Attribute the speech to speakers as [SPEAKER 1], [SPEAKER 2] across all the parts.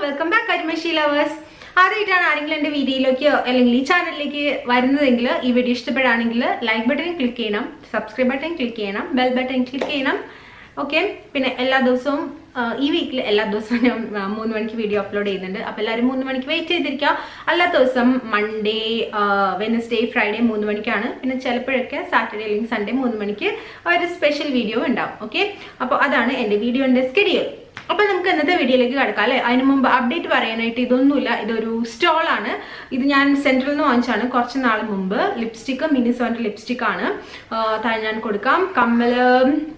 [SPEAKER 1] welcome back കരിമഷി lovers ആദ്യമായിട്ടാണ് ആരെങ്കിലും എൻ്റെ വീഡിയോയിലേക്ക് അല്ലെങ്കിൽ ഈ ചാനലിലേക്ക് വരുന്നതെങ്കിൽ ഈ വീഡിയോ ഇഷ്ടപ്പെടുകയാണെങ്കിൽ ലൈക്ക് ബട്ടൺ ക്ലിക്ക് ചെയ്യണം സബ്സ്ക്രൈബ് ബട്ടൺ ക്ലിക്ക് ചെയ്യണം ബെൽ ബട്ടൺ ക്ലിക്ക് ചെയ്യണം ഓക്കെ പിന്നെ എല്ലാ ദിവസവും ആ, ഈ വീക്കിൽ എല്ലാ ദിവസവും ഞാൻ ആ, മൂന്ന് മണിക്ക് വീഡിയോ അപ്ലോഡ് ചെയ്യുന്നുണ്ട് അപ്പോൾ എല്ലാവരും മൂന്ന് മണിക്ക് വെയിറ്റ് ചെയ്തിരിക്കുക അല്ലാത്ത ദിവസം മൺഡേ വെനസ്ഡേ ഫ്രൈഡേ മൂന്ന് മണിക്കാണ് പിന്നെ ചിലപ്പോഴൊക്കെ സാറ്റർഡേ അല്ലെങ്കിൽ സൺഡേ മൂന്ന് മണിക്ക് ഒരു സ്പെഷ്യൽ വീഡിയോ ഉണ്ടാവും ഓക്കെ അപ്പോൾ അതാണ് എൻ്റെ വീഡിയോൻ്റെ സ്കെഡ്യൂൾ അപ്പൊ നമുക്ക് ഇന്നത്തെ വീഡിയോയിലേക്ക് കിടക്കാം അല്ലെ അതിന് മുമ്പ് അപ്ഡേറ്റ് പറയാനായിട്ട് ഇതൊന്നുമില്ല ഇതൊരു സ്റ്റോൾ ആണ് ഇത് ഞാൻ സെൻട്രൽ നിന്ന് വാങ്ങിച്ചാണ് കുറച്ച് നാൾ മുമ്പ് ലിപ്സ്റ്റിക്ക് മിനി സോണിന്റെ ലിപ്സ്റ്റിക് ആണ് ആ, താഴെ ഞാൻ കൊടുക്കാം കമ്മല്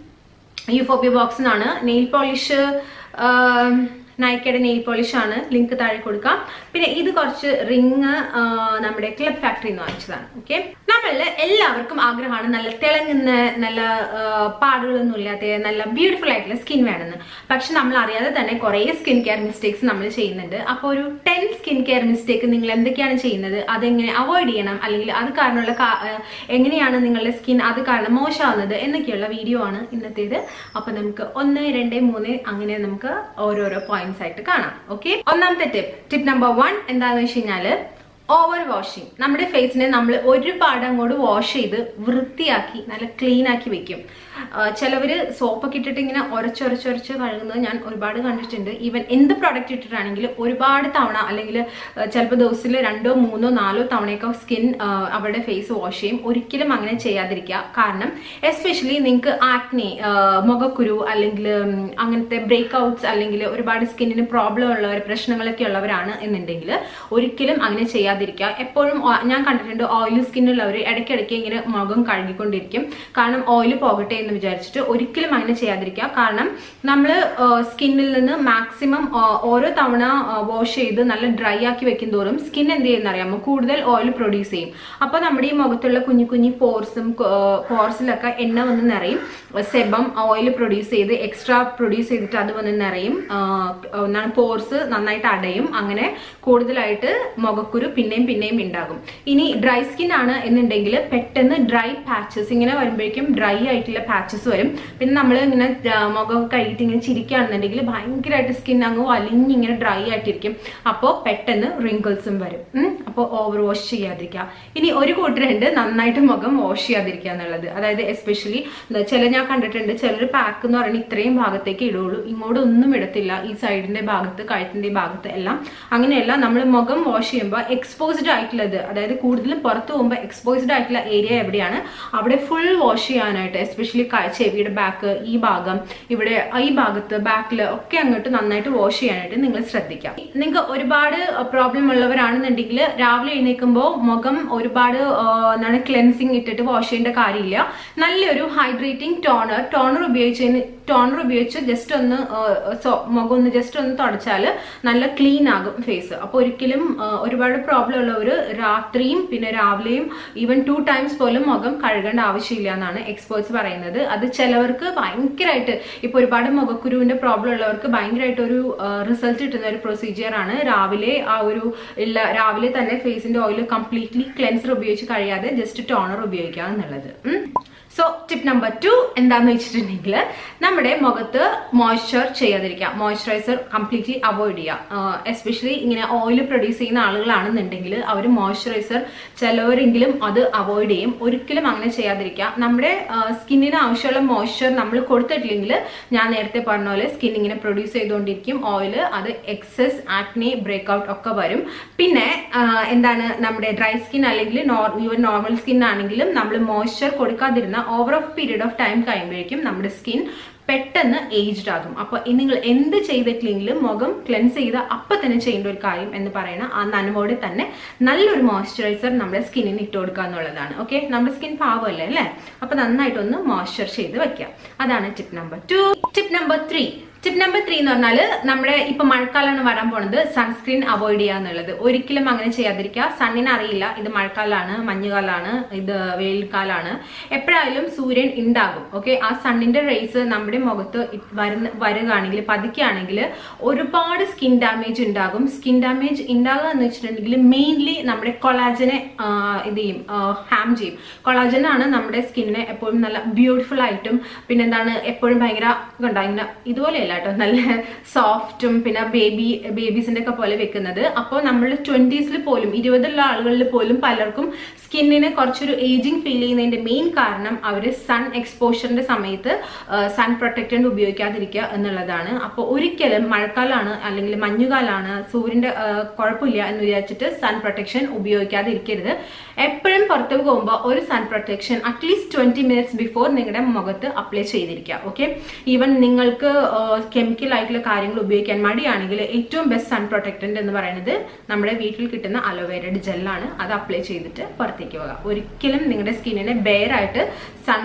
[SPEAKER 1] യൂഫോബിയ ബോക്സിൽ നിന്നാണ് നെയിൽ പോളിഷ് നൈക്കയുടെ നെയിൽ പോളിഷ് ആണ് ലിങ്ക് താഴെ കൊടുക്കാം പിന്നെ ഇത് കുറച്ച് റിങ് നമ്മുടെ ക്ലബ് ഫാക്ടറിയിൽ നിന്ന് വാങ്ങിച്ചതാണ് ഓക്കെ നമ്മളിൽ എല്ലാവർക്കും ആഗ്രഹമാണ് നല്ല തിളങ്ങുന്ന നല്ല ആ, പാടുകളൊന്നും ഇല്ലാത്ത നല്ല ബ്യൂട്ടിഫുൾ ആയിട്ടുള്ള സ്കിൻ വേണമെന്ന് പക്ഷെ നമ്മൾ അറിയാതെ തന്നെ കുറേ സ്കിൻ കെയർ മിസ്റ്റേക്സ് നമ്മൾ ചെയ്യുന്നുണ്ട് അപ്പോൾ ഒരു ടെൻ സ്കിൻ കെയർ മിസ്റ്റേക്ക് നിങ്ങൾ എന്തൊക്കെയാണ് ചെയ്യുന്നത് അതെങ്ങനെ അവോയ്ഡ് ചെയ്യണം അല്ലെങ്കിൽ അത് കാരണമുള്ള കാ- ആ, എങ്ങനെയാണ് നിങ്ങളുടെ സ്കിൻ അത് കാരണം മോശമാവുന്നത് എന്നൊക്കെയുള്ള വീഡിയോ ആണ് ഇന്നത്തേത് അപ്പൊ നമുക്ക് ഒന്ന് രണ്ട് മൂന്ന് അങ്ങനെ നമുക്ക് ഓരോരോ പോയിന്റ്സ് ആയിട്ട് കാണാം ഓക്കെ ഒന്നാമത്തെ ടിപ്പ് ടിപ്പ് നമ്പർ വൺ എന്താണെന്ന് വെച്ച് കഴിഞ്ഞാല് ഓവർ വാഷിംഗ് നമ്മുടെ ഫേസിനെ നമ്മൾ ഒരുപാട് അങ്ങോട്ട് വാഷ് ചെയ്ത് വൃത്തിയാക്കി നല്ല ക്ലീൻ ആക്കി വെക്കും ചിലവർ സോപ്പൊക്കെ ഇട്ടിട്ട് ഇങ്ങനെ ഉരച്ചൊരച്ചൊരച്ച് കഴുകുന്നത് ഞാൻ ഒരുപാട് കണ്ടിട്ടുണ്ട് ഈവൻ എന്ത് പ്രോഡക്റ്റ് ഇട്ടിട്ടാണെങ്കിലും ഒരുപാട് തവണ അല്ലെങ്കിൽ ചിലപ്പോൾ ദിവസത്തിൽ രണ്ടോ മൂന്നോ നാലോ തവണയൊക്കെ സ്കിൻ അവരുടെ ഫേസ് വാഷ് ചെയ്യും ഒരിക്കലും അങ്ങനെ ചെയ്യാതിരിക്കുക കാരണം എസ്പെഷ്യലി നിങ്ങൾക്ക് ആക്നെ മുഖക്കുരു അല്ലെങ്കിൽ ഉം, അങ്ങനത്തെ ബ്രേക്ക് ഔട്ട്സ് അല്ലെങ്കിൽ ഒരുപാട് സ്കിന്നിന് പ്രോബ്ലം ഉള്ളവർ പ്രശ്നങ്ങളൊക്കെ ഉള്ളവരാണ് എന്നുണ്ടെങ്കിൽ ഒരിക്കലും അങ്ങനെ ചെയ്യാതിരിക്കുക എപ്പോഴും ഓ- ഞാൻ കണ്ടിട്ടുണ്ട് ഓയിലി സ്കിന്നുള്ളവർ ഇടയ്ക്കിടയ്ക്ക് ഇങ്ങനെ മുഖം കഴുകിക്കൊണ്ടിരിക്കും കാരണം ഓയിൽ പോകട്ടെ എന്ന് വിചാരിച്ചിട്ട് ഒരിക്കലും അങ്ങനെ ചെയ്യാതിരിക്കുക കാരണം നമ്മൾ സ്കിന്നിൽ നിന്ന് മാക്സിമം ഓരോ തവണ വാഷ് ചെയ്ത് നല്ല ഡ്രൈ ആക്കി വെക്കും തോറും സ്കിൻ എന്ത് ചെയ്യുന്ന അറിയാമോ കൂടുതൽ ഓയിൽ പ്രൊഡ്യൂസ് ചെയ്യും അപ്പോൾ നമ്മുടെ ഈ മുഖത്തുള്ള കുഞ്ഞു കുഞ്ഞു പോർസും പോർസിലൊക്കെ എണ്ണ വന്ന് നിറയും സെബം ഓയിൽ പ്രൊഡ്യൂസ് ചെയ്ത് എക്സ്ട്രാ പ്രൊഡ്യൂസ് ചെയ്തിട്ട് അത് വന്ന് നിറയും ഒന്നാണ് പോർസ് നന്നായിട്ട് അടയും അങ്ങനെ കൂടുതലായിട്ട് മുഖക്കുരു പിന്നെയും പിന്നെയും ഉണ്ടാകും ഇനി ഡ്രൈ സ്കിൻ ആണ് എന്നുണ്ടെങ്കിൽ പെട്ടെന്ന് ഡ്രൈ പാച്ചസ് ഇങ്ങനെ വരുമ്പോഴേക്കും ഡ്രൈ ആയിട്ടുള്ള പാച്ചസ് വരും പിന്നെ നമ്മൾ ഇങ്ങനെ ആ, മുഖം കഴുകിയിട്ട് ഇങ്ങനെ ചിരിക്കുകയാണെന്നുണ്ടെങ്കിൽ ഭയങ്കരമായിട്ട് സ്കിൻ അങ്ങ് വലിഞ്ഞിങ്ങനെ ഡ്രൈ ആയിട്ടിരിക്കും അപ്പോൾ പെട്ടെന്ന് റിങ്കിൾസും വരും അപ്പോൾ ഓവർ വാഷ് ചെയ്യാതിരിക്കുക ഇനി ഒരു കൂട്ടരുണ്ട് നന്നായിട്ട് മുഖം വാഷ് ചെയ്യാതിരിക്കുക എന്നുള്ളത് അതായത് എസ്പെഷ്യലി ചില ഞാൻ കണ്ടിട്ടുണ്ട് ചിലർ പാക്ക് എന്ന് പറയുന്നത് ഇത്രയും ഭാഗത്തേക്ക് ഇടുള്ളൂ ഇങ്ങോട്ട് ഒന്നും ഇടത്തില്ല ഈ സൈഡിന്റെ ഭാഗത്ത് കഴുത്തിന്റെ ഭാഗത്ത് എല്ലാം അങ്ങനെയല്ല നമ്മൾ മുഖം വാഷ് ചെയ്യുമ്പോൾ എക്സ്പോസ്ഡ് ആയിട്ടുള്ളത് അതായത് കൂടുതലും പുറത്ത് പോകുമ്പോൾ എക്സ്പോസ്ഡ് ആയിട്ടുള്ള ഏരിയ എവിടെയാണ് അവിടെ ഫുൾ വാഷ് ചെയ്യാനായിട്ട് എസ്പെഷ്യലി ചെവിയുടെ ബാക്ക് ഈ ഭാഗം ഇവിടെ ഈ ഭാഗത്ത് ബാക്കിൽ ഒക്കെ അങ്ങോട്ട് നന്നായിട്ട് വാഷ് ചെയ്യാനായിട്ട് നിങ്ങൾ ശ്രദ്ധിക്കാം നിങ്ങൾക്ക് ഒരുപാട് പ്രോബ്ലം ഉള്ളവരാണെന്നുണ്ടെങ്കിൽ രാവിലെ എഴുന്നേൽക്കുമ്പോൾ മുഖം ഒരുപാട് ആ, എന്താണ് ക്ലെൻസിങ് ഇട്ടിട്ട് വാഷ് ചെയ്യേണ്ട കാര്യമില്ല നല്ലൊരു ഹൈഡ്രേറ്റിംഗ് ടോണർ ടോണർ ഉപയോഗിച്ചതിന് ടോണർ ഉപയോഗിച്ച് ജസ്റ്റ് ഒന്ന് ആ, സോ- മുഖം ഒന്ന് ജസ്റ്റ് ഒന്ന് തുടച്ചാൽ നല്ല ക്ലീൻ ആകും ഫേസ് അപ്പോൾ ഒരിക്കലും ആ, ഒരുപാട് പ്രോബ്ലം ഉള്ളവർ രാത്രിയും പിന്നെ രാവിലെയും ഈവൻ ടു ടൈംസ് പോലും മുഖം കഴുകേണ്ട ആവശ്യമില്ല എന്നാണ് എക്സ്പേർട്സ് പറയുന്നത് അത് ചിലവർക്ക് ഭയങ്കരമായിട്ട് ഇപ്പൊ ഒരുപാട് മുഖക്കുരുവിന്റെ പ്രോബ്ലം ഉള്ളവർക്ക് ഭയങ്കരമായിട്ട് ഒരു റിസൾട്ട് കിട്ടുന്ന ഒരു പ്രൊസീജിയർ ആണ് രാവിലെ ആ ഒരു ഇല്ല രാവിലെ തന്നെ ഫേസിന്റെ ഓയിൽ കംപ്ലീറ്റ്ലി ക്ലെൻസർ ഉപയോഗിച്ച് കഴിയാതെ ജസ്റ്റ് ടോണർ ഉപയോഗിക്കുക എന്നുള്ളത് സോ ടിപ്പ് നമ്പർ ടു എന്താന്ന് വെച്ചിട്ടുണ്ടെങ്കിൽ നമ്മുടെ മുഖത്ത് മോയ്സ്ചർ ചെയ്യാതിരിക്കുക മോയ്സ്ചറൈസർ കംപ്ലീറ്റ്ലി അവോയ്ഡ് ചെയ്യുക എസ്പെഷ്യലി ഇങ്ങനെ ഓയിൽ പ്രൊഡ്യൂസ് ചെയ്യുന്ന ആളുകളാണെന്നുണ്ടെങ്കിൽ അവർ മോയ്സ്ചറൈസർ ചിലവരെങ്കിലും അത് അവോയ്ഡ് ചെയ്യും ഒരിക്കലും അങ്ങനെ ചെയ്യാതിരിക്കുക നമ്മുടെ സ്കിന്നിന് ആവശ്യമുള്ള മോയ്സ്ചർ നമ്മൾ കൊടുത്തിട്ടില്ലെങ്കിൽ ഞാൻ നേരത്തെ പറഞ്ഞ പോലെ സ്കിൻ ഇങ്ങനെ പ്രൊഡ്യൂസ് ചെയ്തുകൊണ്ടിരിക്കും ഓയിൽ അത് എക്സസ് ആക്നെ ബ്രേക്ക്ഔട്ട് ഒക്കെ വരും പിന്നെ ആ, എന്താണ് നമ്മുടെ ഡ്രൈ സ്കിൻ അല്ലെങ്കിൽ ഈവൻ നോർമൽ സ്കിൻ ആണെങ്കിലും നമ്മൾ മോയ്സ്ചർ കൊടുക്കാതിരുന്ന over of period of time കഴിയുമ്പോഴേക്കും നമ്മുടെ സ്കിൻ പെട്ടെന്ന് ഏജ്ഡ് ആകും അപ്പോൾ നിങ്ങൾ എന്ത് ചെയ്തിട്ടില്ലെങ്കിലും മുഖം ക്ലെൻസ് ചെയ്ത അപ്പം തന്നെ ചെയ്യേണ്ട ഒരു കാര്യം എന്ന് പറയുന്ന ആ നനവോടെ തന്നെ നല്ലൊരു മോയ്സ്ചറൈസർ നമ്മുടെ സ്കിന്നിന് ഇട്ട് കൊടുക്കുക എന്നുള്ളതാണ് ഓക്കെ നമ്മുടെ സ്കിൻ പാവമല്ലേ അല്ലേ അപ്പൊ നന്നായിട്ടൊന്ന് മോയ്സ്ചർ ചെയ്ത് വെക്കുക അതാണ് tip number two tip number three tip number three എന്ന് പറഞ്ഞാൽ നമ്മുടെ ഇപ്പൊ മഴക്കാലമാണ് വരാൻ പോണത് സൺസ്ക്രീൻ അവോയ്ഡ് ചെയ്യുക എന്നുള്ളത് ഒരിക്കലും അങ്ങനെ ചെയ്യാതിരിക്കുക സണ്ണിന് അറിയില്ല ഇത് മഴക്കാലാണ് മഞ്ഞുകാലാണ് ഇത് വെയിൽക്കാലാണ് എപ്പോഴായാലും സൂര്യൻ ഉണ്ടാകും ഓക്കെ ആ സണ്ണിന്റെ റേസ് നമ്മുടെ മുഖത്ത് ഇ- വരുന്ന വരികയാണെങ്കിൽ പതിക്കുകയാണെങ്കിൽ ഒരുപാട് സ്കിൻ ഡാമേജ് ഉണ്ടാകും സ്കിൻ ഡാമേജ് ഉണ്ടാകുക എന്ന് വെച്ചിട്ടുണ്ടെങ്കിൽ മെയിൻലി നമ്മുടെ കൊളാജനെ ഇത് ചെയ്യും ഹാം ചെയ്യും കൊളാജനാണ് നമ്മുടെ സ്കിന്നിനെ എപ്പോഴും നല്ല ബ്യൂട്ടിഫുൾ ആയിട്ടും പിന്നെന്താണ് എപ്പോഴും ഭയങ്കര കണ്ടോ ഇങ്ങനെ ഇതുപോലെയല്ല കേട്ടോ നല്ല സോഫ്റ്റും പിന്നെ ബേബി ബേബീസിന്റെ ഒക്കെ പോലെ വെക്കുന്നത് അപ്പോൾ നമ്മൾ ട്വന്റീസിൽ പോലും ഇരുപതുള്ള ആളുകളിൽ പോലും പലർക്കും സ്കിന്നിന് കുറച്ചൊരു ഏജിങ് ഫീൽ ചെയ്യുന്നതിന്റെ മെയിൻ കാരണം അവർ സൺ എക്സ്പോഷറിന്റെ സമയത്ത് സൺ പ്രൊട്ടക്റ്റന്റ് ഉപയോഗിക്കാതിരിക്കുക എന്നുള്ളതാണ് അപ്പോൾ ഒരിക്കലും മഴക്കാലമാണ് അല്ലെങ്കിൽ മഞ്ഞുകാലാണ് സൂര്യന്റെ ആ, കുഴപ്പമില്ല എന്ന് വിചാരിച്ചിട്ട് സൺ പ്രൊട്ടക്ഷൻ ഉപയോഗിക്കാതിരിക്കരുത് എപ്പോഴും പുറത്ത് പോകുമ്പോൾ ഒരു sun protection at least twenty minutes before നിങ്ങളുടെ മുഖത്ത് അപ്ലൈ ചെയ്തിരിക്കുക ഓക്കെ ഈവൻ നിങ്ങൾക്ക് കെമിക്കൽ ആയിട്ടുള്ള കാര്യങ്ങൾ ഉപയോഗിക്കാൻ മടിയാണെങ്കിൽ ഏറ്റവും ബെസ്റ്റ് സൺ പ്രൊട്ടക്റ്റന്റ് എന്ന് പറയുന്നത് നമ്മുടെ വീട്ടിൽ കിട്ടുന്ന അലോവേരയുടെ ജെല്ലാണ് അത് അപ്ലൈ ചെയ്തിട്ട് പുറത്തേക്ക് പോകാം ഒരിക്കലും നിങ്ങളുടെ സ്കിന്നിനെ ബെയർ ആയിട്ട് സൺ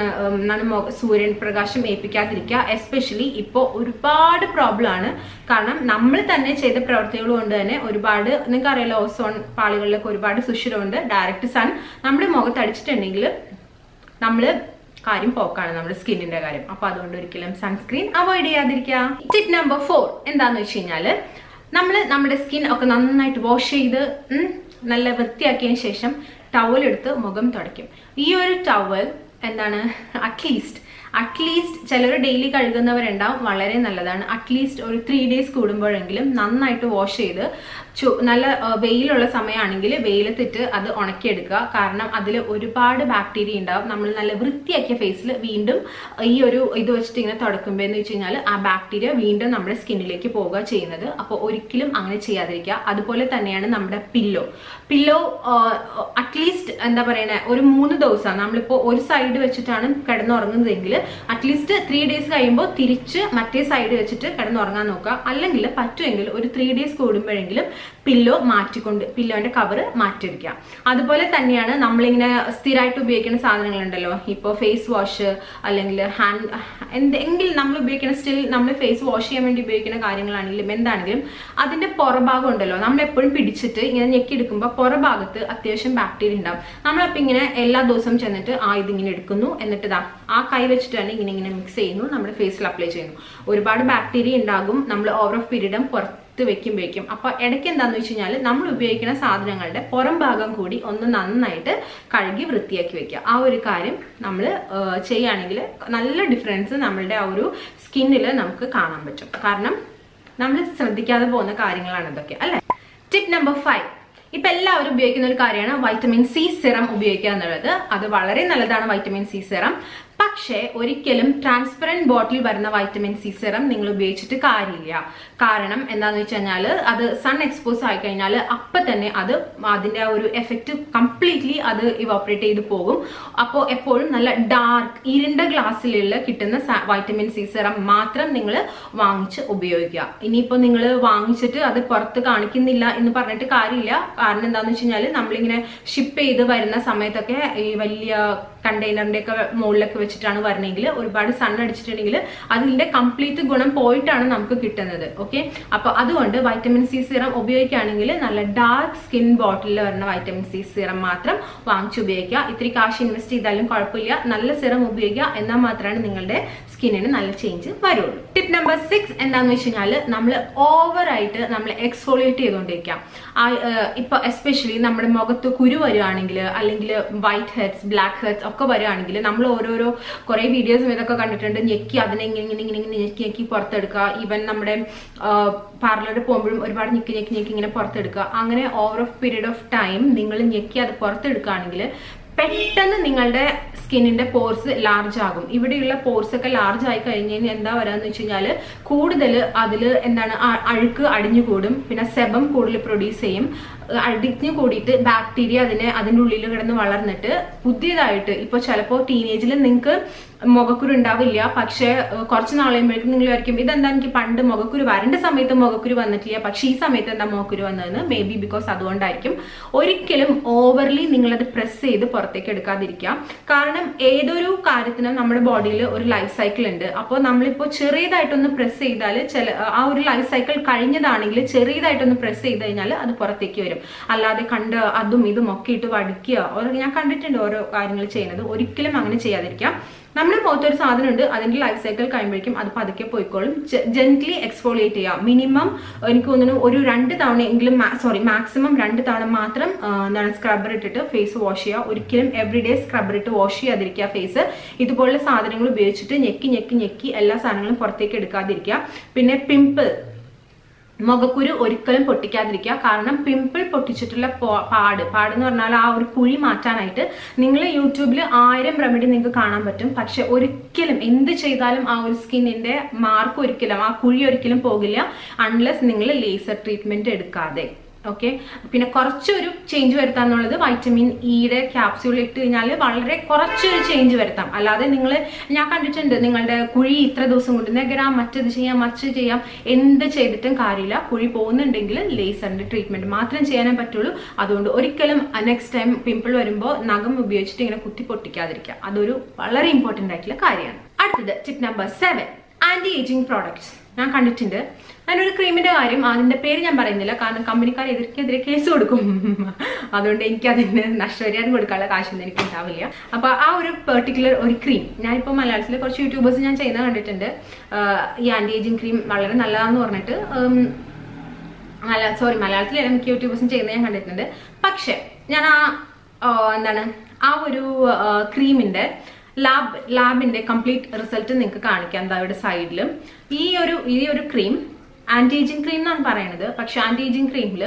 [SPEAKER 1] സൂര്യൻ പ്രകാശം ഏൽപ്പിക്കാതിരിക്കുക എസ്പെഷ്യലി ഇപ്പോൾ ഒരുപാട് പ്രോബ്ലം ആണ് കാരണം നമ്മൾ തന്നെ ചെയ്ത പ്രവർത്തികൾ കൊണ്ട് തന്നെ ഒരുപാട് നിങ്ങൾക്ക് അറിയാലോ ഓസോൺ പാളികളിലൊക്കെ ഒരുപാട് സുഷിരമുണ്ട് ഡയറക്റ്റ് സൺ നമ്മുടെ മുഖത്ത് അടിച്ചിട്ടുണ്ടെങ്കിൽ നമ്മൾ കാര്യം പോക്കാണ് നമ്മുടെ സ്കിന്നിന്റെ കാര്യം അപ്പൊ അതുകൊണ്ട് ഒരിക്കലും സൺസ്ക്രീൻ അവോയ്ഡ് ചെയ്യാതിരിക്കുക ടിപ്പ് നമ്പർ ഫോർ എന്താന്ന് വെച്ച് കഴിഞ്ഞാല് നമ്മൾ നമ്മുടെ സ്കിൻ ഒക്കെ നന്നായിട്ട് വാഷ് ചെയ്ത് ഉം, നല്ല വൃത്തിയാക്കിയതിന് ശേഷം ടവൽ എടുത്ത് മുഖം തുടയ്ക്കും ഈ ഒരു ടവൽ എന്താണ് അറ്റ്ലീസ്റ്റ് അറ്റ്ലീസ്റ്റ് ചിലർ ഡെയിലി കഴുകുന്നവരുണ്ടാവും വളരെ നല്ലതാണ് അറ്റ്ലീസ്റ്റ് ഒരു ത്രീ ഡേയ്സ് കൂടുമ്പോഴെങ്കിലും നന്നായിട്ട് വാഷ് ചെയ്ത് ചു- നല്ല ആ, വെയിലുള്ള സമയമാണെങ്കിൽ വെയിലത്തിട്ട് അത് ഉണക്കിയെടുക്കുക കാരണം അതിൽ ഒരുപാട് ബാക്ടീരിയ ഉണ്ടാവും നമ്മൾ നല്ല വൃത്തിയാക്കിയ ഫേസിൽ വീണ്ടും ഈ ഒരു ഇത് വെച്ചിട്ട് ഇങ്ങനെ തുടക്കുമ്പോൾ എന്ന് വെച്ച് കഴിഞ്ഞാൽ ആ ബാക്ടീരിയ വീണ്ടും നമ്മുടെ സ്കിന്നിലേക്ക് പോവുക ചെയ്യുന്നത് അപ്പോൾ ഒരിക്കലും അങ്ങനെ ചെയ്യാതിരിക്കുക അതുപോലെ തന്നെയാണ് നമ്മുടെ പില്ലോ പില്ലോ അറ്റ്ലീസ്റ്റ് എന്താ പറയണേ ഒരു മൂന്ന് ദിവസം നമ്മളിപ്പോൾ ഒരു സൈഡ് വെച്ചിട്ടാണ് കിടന്നുറങ്ങുന്നതെങ്കിൽ അറ്റ്ലീസ്റ്റ് ത്രീ ഡേയ്സ് കഴിയുമ്പോൾ തിരിച്ച് മറ്റേ സൈഡ് വെച്ചിട്ട് കിടന്നുറങ്ങാൻ നോക്കുക അല്ലെങ്കിൽ പറ്റുമെങ്കിൽ ഒരു ത്രീ ഡേയ്സ് കൂടുമ്പോഴെങ്കിലും പില്ലോ മാറ്റിക്കൊണ്ട് പില്ലോന്റെ കവർ മാറ്റിയിരിക്കുക അതുപോലെ തന്നെയാണ് നമ്മളിങ്ങനെ സ്ഥിരമായിട്ട് ഉപയോഗിക്കുന്ന സാധനങ്ങളുണ്ടല്ലോ ഇപ്പോൾ ഫേസ് വാഷ് അല്ലെങ്കിൽ ഹാൻഡ് എന്തെങ്കിലും നമ്മൾ ഉപയോഗിക്കുന്ന സ്റ്റിൽ നമ്മൾ ഫേസ് വാഷ് ചെയ്യാൻ വേണ്ടി ഉപയോഗിക്കുന്ന കാര്യങ്ങളാണെങ്കിലും എന്താണെങ്കിലും അതിന്റെ പുറഭാഗം ഉണ്ടല്ലോ നമ്മൾ എപ്പോഴും പിടിച്ചിട്ട് ഇങ്ങനെ ഞെക്കിയെടുക്കുമ്പോൾ പുറഭാഗത്ത് അത്യാവശ്യം ബാക്ടീരിയ ഉണ്ടാവും നമ്മളപ്പോൾ ഇങ്ങനെ എല്ലാ ദിവസവും ചെന്നിട്ട് ആ ഇതിങ്ങനെ എടുക്കുന്നു എന്നിട്ട് ഇതാ ആ കൈ വെച്ചിട്ട് തന്നെ ഇങ്ങനെ ഇങ്ങനെ മിക്സ് ചെയ്യുന്നു നമ്മുടെ ഫേസിൽ അപ്ലൈ ചെയ്യുന്നു ഒരുപാട് ബാക്ടീരിയ ഉണ്ടാകും നമ്മൾ ഓവർ ഓഫ് പീരീഡും പുറത്ത് വെക്കുമ്പോഴേക്കും അപ്പൊ ഇടയ്ക്ക് എന്താന്ന് വെച്ച് കഴിഞ്ഞാൽ നമ്മൾ ഉപയോഗിക്കുന്ന സാധനങ്ങളുടെ പുറം ഭാഗം കൂടി ഒന്ന് നന്നായിട്ട് കഴുകി വൃത്തിയാക്കി വെക്കുക ആ ഒരു കാര്യം നമ്മൾ ചെയ്യുകയാണെങ്കിൽ നല്ല ഡിഫറൻസ് നമ്മളുടെ ആ ഒരു സ്കിന്നിൽ നമുക്ക് കാണാൻ പറ്റും കാരണം നമ്മൾ ശ്രദ്ധിക്കാതെ പോകുന്ന കാര്യങ്ങളാണ് ഇതൊക്കെ അല്ലെ ടിപ്പ് നമ്പർ ഫൈവ് ഇപ്പൊ എല്ലാവരും ഉപയോഗിക്കുന്ന ഒരു കാര്യമാണ് വൈറ്റമിൻ സി സിറം ഉപയോഗിക്കുക എന്നുള്ളത് അത് വളരെ നല്ലതാണ് വൈറ്റമിൻ സി സിറം പക്ഷേ ഒരിക്കലും ട്രാൻസ്പെറന്റ് ബോട്ടിൽ വരുന്ന വൈറ്റമിൻ സി സിറം നിങ്ങൾ ഉപയോഗിച്ചിട്ട് കാര്യമില്ല കാരണം എന്താന്ന് വെച്ച് കഴിഞ്ഞാൽ അത് സൺ എക്സ്പോസ് ആയി കഴിഞ്ഞാൽ അപ്പൊ തന്നെ അത് അതിന്റെ ആ ഒരു എഫക്റ്റ് കംപ്ലീറ്റ്ലി അത് ഇവോപ്പറേറ്റ് ചെയ്ത് പോകും അപ്പോൾ എപ്പോഴും നല്ല ഡാർക്ക് ഇരുണ്ട ഗ്ലാസ്സിലുള്ള കിട്ടുന്ന വൈറ്റമിൻ സി സിറം മാത്രം നിങ്ങൾ വാങ്ങിച്ച് ഉപയോഗിക്കുക ഇനിയിപ്പോൾ നിങ്ങൾ വാങ്ങിച്ചിട്ട് അത് പുറത്ത് കാണിക്കുന്നില്ല എന്ന് പറഞ്ഞിട്ട് കാര്യമില്ല കാരണം എന്താന്ന് വെച്ച് കഴിഞ്ഞാൽ നമ്മളിങ്ങനെ ഷിപ്പ് ചെയ്ത് വരുന്ന സമയത്തൊക്കെ ഈ വലിയ കണ്ടെയ്നറിന്റെ ഒക്കെ മുകളിലൊക്കെ വെച്ചിട്ടാണ് വരണമെങ്കിൽ ഒരുപാട് സൺ അടിച്ചിട്ടുണ്ടെങ്കിൽ അതിന്റെ കംപ്ലീറ്റ് ഗുണം പോയിട്ടാണ് നമുക്ക് കിട്ടുന്നത് ഓക്കെ അപ്പൊ അതുകൊണ്ട് വൈറ്റമിൻ സി സിറം ഉപയോഗിക്കുകയാണെങ്കിൽ നല്ല ഡാർക്ക് സ്കിൻ ബോട്ടിലിൽ വരുന്ന വൈറ്റമിൻ സി സിറം മാത്രം വാങ്ങിച്ച് ഉപയോഗിക്കുക ഇത്തിരി കാശ് ഇൻവെസ്റ്റ് ചെയ്താലും കുഴപ്പമില്ല നല്ല സിറം ഉപയോഗിക്കുക എന്നാൽ മാത്രമാണ് നിങ്ങളുടെ സ്കിന്നിന് നല്ല ചേഞ്ച് വരുള്ളൂ ടിപ്പ് നമ്പർ സിക്സ് എന്താന്ന് വെച്ച് കഴിഞ്ഞാൽ നമ്മൾ ഓവറായിട്ട് നമ്മൾ എക്സ്ഫോളിയേറ്റ് ചെയ്തുകൊണ്ടിരിക്കാം ആ, ഏഹ്, ഇപ്പൊ എസ്പെഷ്യലി നമ്മുടെ മുഖത്ത് കുരു വരികയാണെങ്കിൽ അല്ലെങ്കിൽ വൈറ്റ് ഹെഡ്സ് ബ്ലാക്ക് ഹെഡ്സ് ഒക്കെ വരികയാണെങ്കിൽ നമ്മൾ ഓരോരോ കുറെ വീഡിയോസും ഇതൊക്കെ കണ്ടിട്ടുണ്ട് ഞെക്കി അതിനെ ഇങ്ങനെ ഇങ്ങനെ ഇങ്ങനെ ഇങ്ങനെ ഞെക്കി ഞെക്കി പുറത്തെടുക്കുക ഈവൻ നമ്മുടെ പാർലറിൽ പോകുമ്പോഴും ഒരുപാട് ഞെക്കി ഞെക്കി ഞെക്കി ഇങ്ങനെ പുറത്തെടുക്കുക അങ്ങനെ over of period of time നിങ്ങൾ ഞെക്കി അത് പുറത്തെടുക്കുകയാണെങ്കിൽ പെട്ടെന്ന് നിങ്ങളുടെ സ്കിന്നിന്റെ പോർസ് ലാർജ് ആകും ഇവിടെയുള്ള പോർസ് ഒക്കെ ലാർജ് ആയി കഴിഞ്ഞ് കഴിഞ്ഞാൽ എന്താ വരാന്ന് വെച്ച് കഴിഞ്ഞാൽ കൂടുതൽ അതിൽ എന്താണ് ആ- അഴുക്ക് അടിഞ്ഞു കൂടും പിന്നെ സെബം കൂടുതൽ പ്രൊഡ്യൂസ് ചെയ്യും അടിഞ്ഞു കൂടിയിട്ട് ബാക്ടീരിയ അതിനെ അതിൻ്റെ ഉള്ളിൽ കിടന്ന് വളർന്നിട്ട് പുതിയതായിട്ട് ഇപ്പോൾ ചിലപ്പോൾ ടീനേജിൽ നിങ്ങൾക്ക് മുഖക്കുരു ഉണ്ടാവില്ല പക്ഷേ ഏഹ്, കുറച്ച് നാൾ കഴിയുമ്പോഴേക്കും നിങ്ങൾ വിചാരിക്കും ഇതെന്താ എനിക്ക് പണ്ട് മുഖക്കുരു വരേണ്ട സമയത്ത് മുഖക്കുരു വന്നിട്ടില്ല പക്ഷേ ഈ സമയത്ത് എന്താ മുഖക്കുരു വന്നതെന്ന് മേ ബി ബിക്കോസ് അതുകൊണ്ടായിരിക്കും ഒരിക്കലും ഓവർലി നിങ്ങളത് പ്രസ് ചെയ്ത് പുറത്തേക്ക് എടുക്കാതിരിക്കുക കാരണം ഏതൊരു കാര്യത്തിനും നമ്മുടെ ബോഡിയിൽ ഒരു ലൈഫ് സൈക്കിൾ ഉണ്ട് അപ്പോൾ നമ്മളിപ്പോൾ ചെറിയതായിട്ടൊന്ന് പ്രസ് ചെയ്താൽ ചില ആ ഒരു ലൈഫ് സൈക്കിൾ കഴിഞ്ഞതാണെങ്കിൽ ചെറിയതായിട്ടൊന്ന് പ്രസ് ചെയ്ത് കഴിഞ്ഞാൽ അത് പുറത്തേക്ക് വരും അല്ലാതെ കണ്ട് അതും ഇതും ഒക്കെ ഇട്ട് വടിക്കുക ഓരോ ഞാൻ കണ്ടിട്ടുണ്ട് ഓരോ കാര്യങ്ങൾ ചെയ്യുന്നത് ഒരിക്കലും അങ്ങനെ ചെയ്യാതിരിക്കാം നമ്മുടെ മുഖത്ത് ഒരു സാധനം ഉണ്ട് അതിന്റെ ലൈഫ് സൈക്കിൾ കഴിയുമ്പോഴേക്കും അത് പതുക്കെ പോയിക്കോളും ജെന്റ്ലി എക്സ്ഫോളിയേറ്റ് ചെയ്യുക മിനിമം എനിക്ക് തോന്നുന്നു ഒരു രണ്ട് തവണ എങ്കിലും സോറി മാക്സിമം രണ്ട് തവണ മാത്രം ആ, എന്താണ് സ്ക്രബ്ബർ ഇട്ടിട്ട് ഫേസ് വാഷ് ചെയ്യുക ഒരിക്കലും എവറിഡേ സ്ക്രബ്ബർ ഇട്ട് വാഷ് ചെയ്യാതിരിക്കുക ഫേസ് ഇതുപോലുള്ള സാധനങ്ങൾ ഉപയോഗിച്ചിട്ട് ഞെക്കി ഞെക്കി ഞെക്കി എല്ലാ സാധനങ്ങളും പുറത്തേക്ക് എടുക്കാതിരിക്കുക പിന്നെ പിമ്പിൾ മുഖക്കുരു ഒരിക്കലും പൊട്ടിക്കാതിരിക്കുക കാരണം പിമ്പിൾ പൊട്ടിച്ചിട്ടുള്ള പോ- പാട് പാട് എന്ന് പറഞ്ഞാൽ ആ ഒരു കുഴി മാറ്റാനായിട്ട് നിങ്ങൾ യൂട്യൂബിൽ ആയിരം റെമഡി നിങ്ങൾക്ക് കാണാൻ പറ്റും പക്ഷെ ഒരിക്കലും എന്ത് ചെയ്താലും ആ ഒരു സ്കിന്നിന്റെ മാർക്ക് ഒരിക്കലും ആ കുഴി ഒരിക്കലും പോകില്ല അൺലെസ് നിങ്ങൾ ലേസർ ട്രീറ്റ്മെന്റ് എടുക്കാതെ ഓക്കെ പിന്നെ കുറച്ചൊരു ചേഞ്ച് വരുത്താന്നുള്ളത് വൈറ്റമിൻ ഇയുടെ ക്യാപ്സ്യൂൾ ഇട്ട് കഴിഞ്ഞാൽ വളരെ കുറച്ചൊരു ചേഞ്ച് വരുത്താം അല്ലാതെ നിങ്ങൾ ഞാൻ കണ്ടിട്ടുണ്ട് നിങ്ങളുടെ കുഴി ഇത്ര ദിവസം കൊണ്ട് നഗരാം മറ്റത് ചെയ്യാം മറ്റത് ചെയ്യാം എന്ത് ചെയ്തിട്ടും കാര്യമില്ല കുഴി പോകുന്നുണ്ടെങ്കിൽ ലേസറിന്റെ ട്രീറ്റ്മെന്റ് മാത്രം ചെയ്യാനേ പറ്റുള്ളൂ അതുകൊണ്ട് ഒരിക്കലും നെക്സ്റ്റ് ടൈം പിമ്പിൾ വരുമ്പോൾ നഖം ഉപയോഗിച്ചിട്ട് ഇങ്ങനെ കുത്തി പൊട്ടിക്കാതിരിക്കുക അതൊരു വളരെ ഇമ്പോർട്ടന്റ് ആയിട്ടുള്ള കാര്യമാണ് അടുത്തത് tip number seven anti ageing products ഞാൻ കണ്ടിട്ടുണ്ട് അതിനൊരു ക്രീമിന്റെ കാര്യം അതിന്റെ പേര് ഞാൻ പറയുന്നില്ല കാരണം കമ്പനിക്കാർ എതിർക്കെതിരെ കേസ് കൊടുക്കും അതുകൊണ്ട് എനിക്ക് അതിന് നഷ്ടപരിഹാരം കൊടുക്കാനുള്ള കാശൊന്നും എനിക്ക് ഉണ്ടാവില്ല അപ്പൊ ആ ഒരു പെർട്ടിക്കുലർ ഒരു ക്രീം ഞാനിപ്പോൾ മലയാളത്തിൽ കുറച്ച് യൂട്യൂബേഴ്സ് ഞാൻ ചെയ്യുന്നത് കണ്ടിട്ടുണ്ട് ആഹ് ഈ ആന്റി ഏജിങ് ക്രീം വളരെ നല്ലതാന്ന് പറഞ്ഞിട്ട് ഉം, മല സോറി മലയാളത്തിൽ എനിക്ക് യൂട്യൂബേഴ്സും ചെയ്യുന്നത് ഞാൻ കണ്ടിട്ടുണ്ട് പക്ഷെ ഞാൻ ആ ആ, എന്താണ് ആ ഒരു ക്രീമിന്റെ ലാബ് ലാബിന്റെ കംപ്ലീറ്റ് റിസൾട്ട് നിങ്ങൾക്ക് കാണിക്കാം എന്താ ഇവിടെ സൈഡിൽ ഈ ഒരു ഈ ഒരു ക്രീം ആന്റി ഏജിങ് ക്രീം എന്നാണ് പറയുന്നത് പക്ഷെ ആന്റി ഏജിങ് ക്രീമിൽ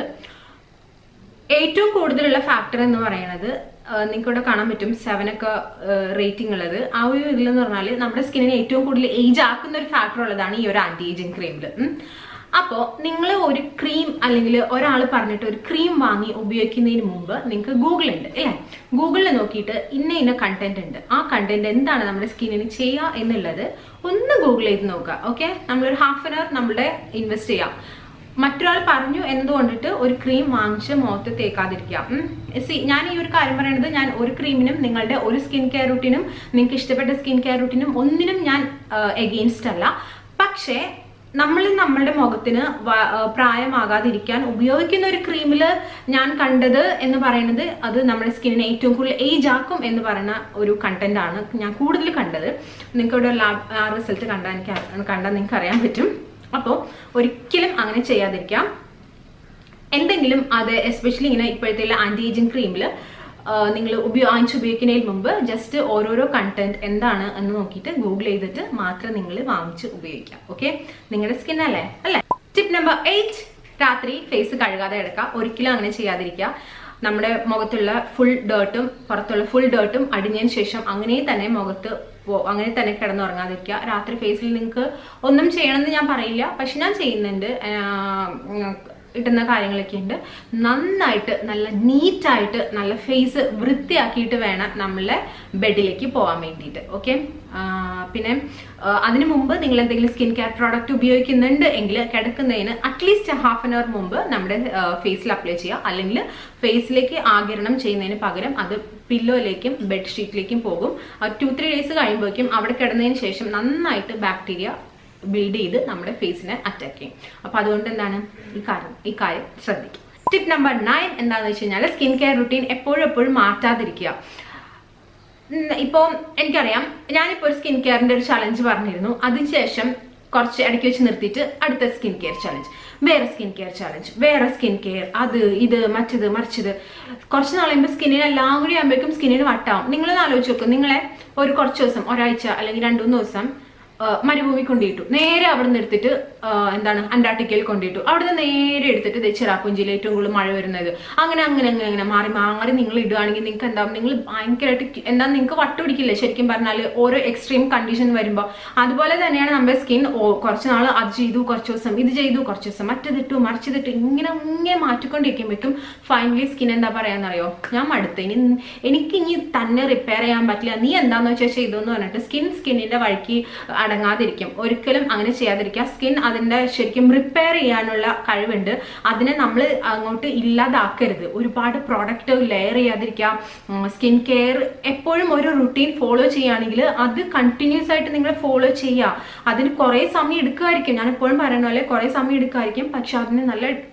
[SPEAKER 1] ഏറ്റവും കൂടുതലുള്ള ഫാക്ടർ എന്ന് പറയുന്നത് നിങ്ങൾക്ക് ഇവിടെ കാണാൻ പറ്റും സെവൻ ഒക്കെ റേറ്റിംഗ് ഉള്ളത് ആ ഒരു ഇതിലെന്ന് പറഞ്ഞാൽ നമ്മുടെ സ്കിന്നിനെ ഏറ്റവും കൂടുതൽ ഏജ് ആക്കുന്ന ഒരു ഫാക്ടർ ഉള്ളതാണ് ഈ ഒരു ആന്റി ഏജിങ് ക്രീമിൽ അപ്പോൾ നിങ്ങൾ ഒരു ക്രീം അല്ലെങ്കിൽ ഒരാൾ പറഞ്ഞിട്ട് ഒരു ക്രീം വാങ്ങി ഉപയോഗിക്കുന്നതിന് മുമ്പ് നിങ്ങൾക്ക് ഗൂഗിൾ ഉണ്ട് അല്ലേ ഗൂഗിളിൽ നോക്കിയിട്ട് ഇന്ന ഇന്ന കണ്ടന്റ് ഉണ്ട് ആ കണ്ടന്റ് എന്താണ് നമ്മുടെ സ്കിന്നിന് ചെയ്യുക എന്നുള്ളത് ഒന്ന് ഗൂഗിൾ ചെയ്ത് നോക്കുക ഓക്കെ നമ്മളൊരു ഹാഫ് ആൻ അവർ നമ്മുടെ ഇൻവെസ്റ്റ് ചെയ്യാം മറ്റൊരാൾ പറഞ്ഞു എന്നതുകൊണ്ടിട്ട് ഒരു ക്രീം വാങ്ങിച്ച് മുഖത്ത് തേക്കാതിരിക്കുക സി ഞാൻ ഈ ഒരു കാര്യം പറയുന്നത് ഞാൻ ഒരു ക്രീമിനും നിങ്ങളുടെ ഒരു സ്കിൻ കെയർ റൂട്ടിനും നിങ്ങൾക്ക് ഇഷ്ടപ്പെട്ട സ്കിൻ കെയർ റൂട്ടിനും ഒന്നിനും ഞാൻ എഗെയിൻസ്റ്റ് അല്ല പക്ഷേ നമ്മൾ നമ്മളുടെ മുഖത്തിന് വ- ആ, പ്രായമാകാതിരിക്കാൻ ഉപയോഗിക്കുന്ന ഒരു ക്രീമിൽ ഞാൻ കണ്ടത് എന്ന് പറയുന്നത് അത് നമ്മുടെ സ്കിന്നിനെ ഏറ്റവും കൂടുതൽ ഏജ് ആക്കും എന്ന് പറയുന്ന ഒരു കണ്ടന്റ് ആണ് ഞാൻ കൂടുതൽ കണ്ടത് നിങ്ങൾക്ക് ഇവിടെ ലാബ് ആ റിസൾട്ട് കണ്ടാൽ എനിക്ക് അ- കണ്ടാൽ നിങ്ങൾക്ക് അറിയാൻ പറ്റും അപ്പോൾ ഒരിക്കലും അങ്ങനെ ചെയ്യാതിരിക്കാം എന്തെങ്കിലും അത് എസ്പെഷ്യലി ഇങ്ങനെ ഇപ്പോഴത്തെ ആന്റി ഏജിങ് ക്രീമിൽ നിങ്ങൾ ഉപയോഗിച്ച് ഉപയോഗിക്കുന്നതിന് മുമ്പ് ജസ്റ്റ് ഓരോരോ കണ്ടന്റ് എന്താണ് എന്ന് നോക്കിയിട്ട് ഗൂഗിൾ ചെയ്തിട്ട് മാത്രം നിങ്ങൾ വാങ്ങിച്ച് ഉപയോഗിക്കാം ഓക്കെ നിങ്ങളുടെ സ്കിൻ അല്ലേ അല്ലേ ടിപ്പ് നമ്പർ എയ്റ്റ് രാത്രി ഫേസ് കഴുകാതെ എടുക്കുക ഒരിക്കലും അങ്ങനെ ചെയ്യാതിരിക്കുക നമ്മുടെ മുഖത്തുള്ള ഫുൾ ഡേർട്ടും പുറത്തുള്ള ഫുൾ ഡേർട്ടും അടിഞ്ഞതിന് ശേഷം അങ്ങനെ തന്നെ മുഖത്ത് പോ- അങ്ങനെ തന്നെ കിടന്നുറങ്ങാതിരിക്കുക രാത്രി ഫേസിൽ നിങ്ങൾക്ക് ഒന്നും ചെയ്യണമെന്ന് ഞാൻ പറയില്ല പക്ഷെ ഞാൻ ചെയ്യുന്നുണ്ട് ആഹ് ഇടുന്ന കാര്യങ്ങളൊക്കെ ഉണ്ട് നന്നായിട്ട് നല്ല നീറ്റായിട്ട് നല്ല ഫേസ് വൃത്തിയാക്കിയിട്ട് വേണം നമ്മളെ ബെഡിലേക്ക് പോകാൻ വേണ്ടിയിട്ട് ഓക്കെ പിന്നെ ആ, അതിനു മുമ്പ് നിങ്ങൾ എന്തെങ്കിലും സ്കിൻ കെയർ പ്രോഡക്റ്റ് ഉപയോഗിക്കുന്നുണ്ട് എങ്കിൽ കിടക്കുന്നതിന് അറ്റ്ലീസ്റ്റ് ഹാഫ് ആൻ അവർ മുമ്പ് നമ്മുടെ ഫേസിൽ അപ്ലൈ ചെയ്യുക അല്ലെങ്കിൽ ഫേസിലേക്ക് ആകിരണം ചെയ്യുന്നതിന് പകരം അത് പില്ലോയിലേക്കും ബെഡ്ഷീറ്റിലേക്കും പോകും ടു ത്രീ ഡേയ്സ് കഴിയുമ്പോഴേക്കും അവിടെ കിടന്നതിന് ശേഷം നന്നായിട്ട് ബാക്ടീരിയ ബിൽഡ് ചെയ്ത് നമ്മുടെ ഫേസിനെ അറ്റാക്ക് ചെയ്യും അപ്പൊ അതുകൊണ്ട് എന്താണ് ഈ കാര്യം ഈ കാര്യം ശ്രദ്ധിക്കും ടിപ്പ് നമ്പർ നയൻ എന്താണെന്ന് വെച്ച് കഴിഞ്ഞാൽ സ്കിൻ കെയർ റുട്ടീൻ എപ്പോഴും എപ്പോഴും മാറ്റാതിരിക്കുക ഉം, ഇപ്പോ എനിക്കറിയാം ഞാനിപ്പോ ഒരു സ്കിൻ കെയറിന്റെ ഒരു ചലഞ്ച് പറഞ്ഞിരുന്നു അതിനുശേഷം കുറച്ച് ഇടയ്ക്ക് വെച്ച് നിർത്തിയിട്ട് അടുത്ത സ്കിൻ കെയർ ചലഞ്ച് വേറെ സ്കിൻ കെയർ ചലഞ്ച് വേറെ സ്കിൻ കെയർ അത് ഇത് മറ്റത് മറിച്ചത് കുറച്ച് നാൾ കഴിയുമ്പോൾ സ്കിന്നിന് എല്ലാം കൂടി ആകുമ്പോഴേക്കും സ്കിന്നിന് വട്ടാവും നിങ്ങളൊന്ന് ആലോചിച്ച് നോക്കും നിങ്ങളെ ഒരു കുറച്ച് ദിവസം ഒരാഴ്ച അല്ലെങ്കിൽ രണ്ടു മൂന്ന് ദിവസം ആ, മരുഭൂമി കൊണ്ടിട്ടു നേരെ അവിടെ നിന്ന് എടുത്തിട്ട് ആ, എന്താണ് അന്റാർട്ടിക്കയിൽ കൊണ്ടിട്ടു അവിടുന്ന് നേരെ എടുത്തിട്ട് ദേ ചിറാപ്പുഞ്ചിയിൽ ഏറ്റവും കൂടുതൽ മഴ വരുന്നത് അങ്ങനെ അങ്ങനെ അങ്ങനെ അങ്ങനെ മാറി മാറി നിങ്ങൾ ഇടുകയാണെങ്കിൽ നിങ്ങൾക്ക് എന്താവും നിങ്ങൾ ഭയങ്കരമായിട്ട് കി- എന്താ നിങ്ങൾക്ക് വട്ടുപിടിക്കില്ലേ ശരിക്കും പറഞ്ഞാൽ ഓരോ എക്സ്ട്രീം കണ്ടീഷൻ വരുമ്പോൾ അതുപോലെ തന്നെയാണ് നമ്മുടെ സ്കിൻ കുറച്ച് നാൾ അത് ചെയ്തു കുറച്ച് ദിവസം ഇത് ചെയ്തു കുറച്ച് ദിവസം മറ്റതിട്ടു മറിച്ചതിട്ടു ഇങ്ങനെ ഇങ്ങനെ മാറ്റിക്കൊണ്ടിരിക്കുമ്പോഴേക്കും ഫൈനലി സ്കിൻ എന്താ പറയാന്നറിയോ ഞാൻ മടുത്ത് ഇനി എനിക്ക് ഇനി തന്നെ റിപ്പയർ ചെയ്യാൻ പറ്റില്ല നീ എന്താന്ന് വെച്ചാൽ ചെയ്തു എന്ന് പറഞ്ഞിട്ട് സ്കിൻ സ്കിന്നിന്റെ വഴിക്ക് അടങ്ങാതിരിക്കും ഒരിക്കലും അങ്ങനെ ചെയ്യാതിരിക്കുക സ്കിൻ അതിന്റെ ശരിക്കും റിപ്പയർ ചെയ്യാനുള്ള കഴിവുണ്ട് അതിനെ നമ്മൾ അങ്ങോട്ട് ഇല്ലാതാക്കരുത് ഒരുപാട് പ്രോഡക്റ്റ് ലെയർ ചെയ്യാതിരിക്കുക സ്കിൻ കെയർ എപ്പോഴും ഒരു റുട്ടീൻ ഫോളോ ചെയ്യുകയാണെങ്കിൽ അത് കണ്ടിന്യൂസ് ആയിട്ട് നിങ്ങൾ ഫോളോ ചെയ്യുക അതിന് കുറേ സമയം എടുക്കുമായിരിക്കും ഞാൻ എപ്പോഴും പറയുന്ന പോലെ കുറേ സമയം എടുക്കുമായിരിക്കും പക്ഷെ അതിന് നല്ല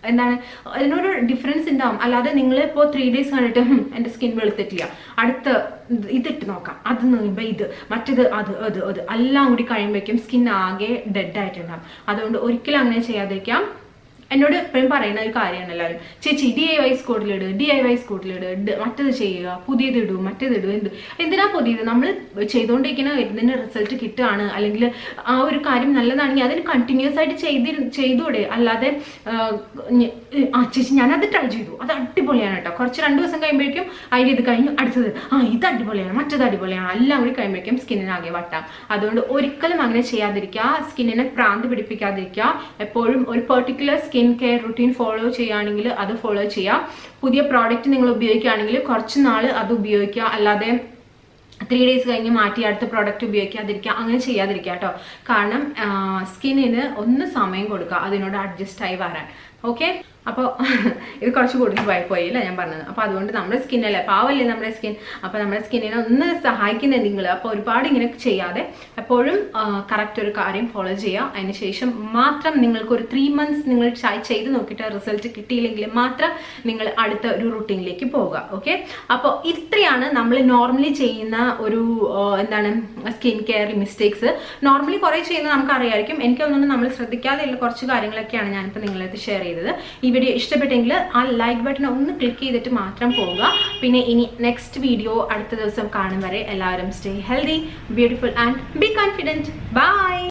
[SPEAKER 1] എന്താണ് അതിനൊരു ഡിഫറൻസ് ഉണ്ടാവും അല്ലാതെ നിങ്ങൾ ഇപ്പോൾ ത്രീ ഡേയ്സ് കണ്ടിട്ട് "ഹും, എൻ്റെ സ്കിൻ വെളുത്തിട്ടില്ല അടുത്ത ഇത് ഇതിട്ട് നോക്കാം അത് കഴിയുമ്പോൾ ഇത് മറ്റേത് അത് അത് അത് എല്ലാം കൂടി കഴിയുമ്പോഴേക്കും സ്കിൻ ആകെ ഡെഡ് ആയിട്ടുണ്ടാവും അതുകൊണ്ട് ഒരിക്കലും അങ്ങനെ ചെയ്യാതിരിക്കാം എന്നോട് എപ്പോഴും പറയുന്ന ഒരു കാര്യമാണ് എല്ലാവരും ചേച്ചി ഡി ഐ വൈ സ്കൂട്ടിലിട് ഡി ഐ വൈ സ്കൂട്ടിലിട് മറ്റേത് ചെയ്യുക പുതിയത് ഇടൂ മറ്റേത് ഇടൂ എന്ത് എന്തിനാ പുതിയത് നമ്മൾ ചെയ്തുകൊണ്ടിരിക്കുന്ന ഇതിന് റിസൾട്ട് കിട്ടുകയാണ് അല്ലെങ്കിൽ ആ ഒരു കാര്യം നല്ലതാണെങ്കിൽ അതിന് കണ്ടിന്യൂസ് ആയിട്ട് ചെയ്തി ചെയ്തൂടെ അല്ലാതെ ആ, ഞ- ആ ചേച്ചി ഞാനത് ട്രൈ ചെയ്തു അത് അടിപൊളിയാണ് കേട്ടോ കുറച്ച് രണ്ട് ദിവസം കഴിയുമ്പോഴേക്കും അതിൻ്റെ ഇത് കഴിഞ്ഞു അടുത്തത് ആ ഇത് അടിപൊളിയാണ് മറ്റേത് അടിപൊളിയാണ് എല്ലാം കൂടി കഴിയുമ്പോഴേക്കും സ്കിന്നിനാകെ വട്ടാം അതുകൊണ്ട് ഒരിക്കലും അങ്ങനെ ചെയ്യാതിരിക്കുക സ്കിന്നിനെ പ്രാന്ത് പിടിപ്പിക്കാതിരിക്കുക എപ്പോഴും ഒരു particular skin care routine follow ചെയ്യുകയാണെങ്കിൽ അത് ഫോളോ ചെയ്യാം പുതിയ പ്രോഡക്റ്റ് നിങ്ങൾ ഉപയോഗിക്കുകയാണെങ്കിൽ കുറച്ച് നാൾ അത് ഉപയോഗിക്കുക അല്ലാതെ ത്രീ ഡേയ്സ് കഴിഞ്ഞ് മാറ്റി അടുത്ത പ്രോഡക്റ്റ് ഉപയോഗിക്കാതിരിക്കുക അങ്ങനെ ചെയ്യാതിരിക്കുക കേട്ടോ കാരണം സ്കിന്നിന് ഒന്ന് സമയം കൊടുക്കുക അതിനോട് അഡ്ജസ്റ്റ് ആയി വരാൻ ഓക്കെ അപ്പോൾ ഇത് കുറച്ച് കൂടുതൽ പോയി പോയില്ല ഞാൻ പറഞ്ഞത് അപ്പോൾ അതുകൊണ്ട് നമ്മുടെ സ്കിന്നല്ലേ പാവല്ലേ നമ്മുടെ സ്കിൻ അപ്പോൾ നമ്മുടെ സ്കിന്നിനെ ഒന്ന് സഹായിക്കുന്ന നിങ്ങൾ അപ്പോൾ ഒരുപാട് ഇങ്ങനെ ചെയ്യാതെ എപ്പോഴും കറക്റ്റ് ഒരു കാര്യം ഫോളോ ചെയ്യുക അതിന് ശേഷം മാത്രം നിങ്ങൾക്ക് ഒരു ത്രീ മന്ത്സ് നിങ്ങൾ try ചെയ്ത് നോക്കിയിട്ട് റിസൾട്ട് കിട്ടിയില്ലെങ്കിൽ മാത്രം നിങ്ങൾ അടുത്ത ഒരു റുട്ടീനിലേക്ക് പോവുക ഓക്കെ അപ്പോൾ ഇത്രയാണ് നമ്മൾ നോർമലി ചെയ്യുന്ന ഒരു ആ, എന്താണ് സ്കിൻ കെയർ മിസ്റ്റേക്സ് നോർമലി കുറേ ചെയ്യുന്നത് നമുക്ക് അറിയായിരിക്കും എനിക്ക് തോന്നുന്നു നമ്മൾ ശ്രദ്ധിക്കാതെയുള്ള കുറച്ച് കാര്യങ്ങളൊക്കെയാണ് ഞാനിപ്പോൾ നിങ്ങളടുത്ത് ഷെയർ ചെയ്തത് ഈ വീഡിയോ ഇഷ്ടപ്പെട്ടെങ്കിൽ ആ ലൈക്ക് ബട്ടൺ ഒന്ന് ക്ലിക്ക് ചെയ്തിട്ട് മാത്രം പോവുക പിന്നെ ഇനി നെക്സ്റ്റ് വീഡിയോ അടുത്ത ദിവസം കാണും വരെ എല്ലാവരും stay healthy beautiful and be confident by